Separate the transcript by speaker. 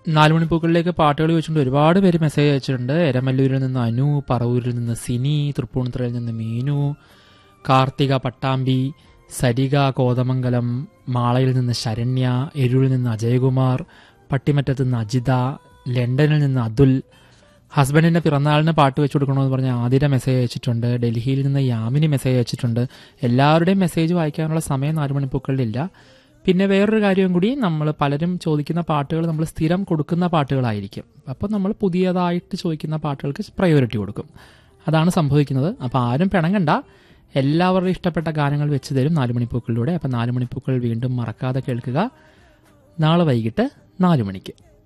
Speaker 1: നാലുമണിപ്പൂക്കളിലേക്ക് പാട്ടുകൾ വെച്ചിട്ടുണ്ട് ഒരുപാട് പേര് മെസ്സേജ് അയച്ചിട്ടുണ്ട് എരമല്ലൂരിൽ നിന്ന് അനു പറവൂരിൽ നിന്ന് സിനി തൃപ്പൂണിത്തുറയിൽ നിന്ന് മീനു കാർത്തിക പട്ടാമ്പി സരിക കോതമംഗലം മാളയിൽ നിന്ന് ശരണ്യ എരൂരിൽ നിന്ന് അജയകുമാർ പട്ടിമറ്റത്ത് നിന്ന് അജിത ലണ്ടനിൽ നിന്ന് അതുൽ ഹസ്ബൻഡിന്റെ പിറന്നാളിന് പാട്ട് വെച്ച് കൊടുക്കണമെന്ന് പറഞ്ഞ ആതിര മെസ്സേജ് അയച്ചിട്ടുണ്ട് ഡൽഹിയിൽ നിന്ന് യാമിനി മെസ്സേജ് അയച്ചിട്ടുണ്ട് എല്ലാവരുടെയും മെസ്സേജ് വായിക്കാനുള്ള സമയം നാലുമണിപ്പൂക്കളിലില്ല പിന്നെ വേറൊരു കാര്യം കൂടി നമ്മൾ പലരും ചോദിക്കുന്ന പാട്ടുകൾ നമ്മൾ സ്ഥിരം കൊടുക്കുന്ന പാട്ടുകളായിരിക്കും അപ്പം നമ്മൾ പുതിയതായിട്ട് ചോദിക്കുന്ന പാട്ടുകൾക്ക് പ്രയോറിറ്റി കൊടുക്കും അതാണ് സംഭവിക്കുന്നത് അപ്പോൾ ആരും പിണങ്ങണ്ട എല്ലാവരുടെയും ഇഷ്ടപ്പെട്ട ഗാനങ്ങൾ വെച്ച് തരും നാലുമണിപ്പൂക്കളിലൂടെ അപ്പം നാലുമണിപ്പൂക്കൾ വീണ്ടും മറക്കാതെ കേൾക്കുക നാളെ വൈകിട്ട് നാലു മണിക്ക്